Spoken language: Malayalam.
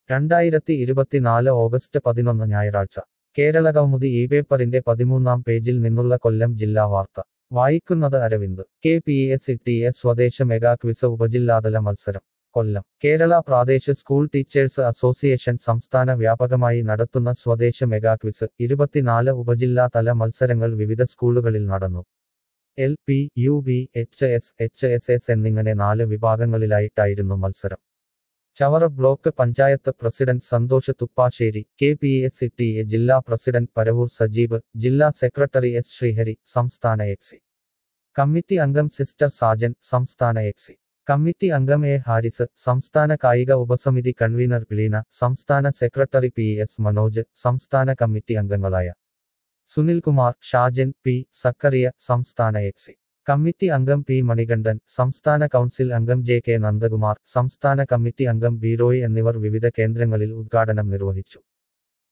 രണ്ടായിരത്തി ഇരുപത്തിനാല് ഓഗസ്റ്റ് പതിനൊന്ന് ഞായറാഴ്ച കേരളകൗമുദി ഈ പേപ്പറിന്റെ പതിമൂന്നാം പേജിൽ നിന്നുള്ള കൊല്ലം ജില്ലാ വാർത്ത വായിക്കുന്നത് Aravind K P S T S സ്വദേശ മെഗാ ക്വിസ് ഉപജില്ലാതല മത്സരം കൊല്ലം കേരള പ്രാദേശിക സ്കൂൾ ടീച്ചേഴ്സ് അസോസിയേഷൻ സംസ്ഥാന വ്യാപകമായി നടത്തുന്ന സ്വദേശ മെഗാ ക്വിസ് ഇരുപത്തിനാല് ഉപജില്ലാതല മത്സരങ്ങൾ വിവിധ സ്കൂളുകളിൽ നടന്നു L P U B H S H S S എന്നിങ്ങനെ നാല് വിഭാഗങ്ങളിലായിട്ടായിരുന്നു മത്സരം Chavara block panchayat president Santhosh Thuppassery K P S T A ജില്ലാ പ്രസിഡന്റ് പരവൂർ സജീബ് ജില്ലാ സെക്രട്ടറി എസ് ശ്രീഹരി സംസ്ഥാന എക്സി കമ്മിറ്റി അംഗം സിസ്റ്റർ സാജൻ സംസ്ഥാന എക്സി കമ്മിറ്റി അംഗം എ ഹാരിസ് സംസ്ഥാന കായിക ഉപസമിതി കൺവീനർ ക്ലീന സംസ്ഥാന സെക്രട്ടറി പി എസ് മനോജ് സംസ്ഥാന കമ്മിറ്റി അംഗങ്ങളായ സുനിൽകുമാർ ഷാജൻ പി സക്കറിയ സംസ്ഥാന എക്സി കമ്മിറ്റി അംഗം പി മണികണ്ഠൻ സംസ്ഥാന കൗൺസിൽ അംഗം ജെ കെ നന്ദകുമാർ സംസ്ഥാന കമ്മിറ്റി അംഗം ബി റോയ് എന്നിവർ വിവിധ കേന്ദ്രങ്ങളിൽ ഉദ്ഘാടനം നിർവഹിച്ചു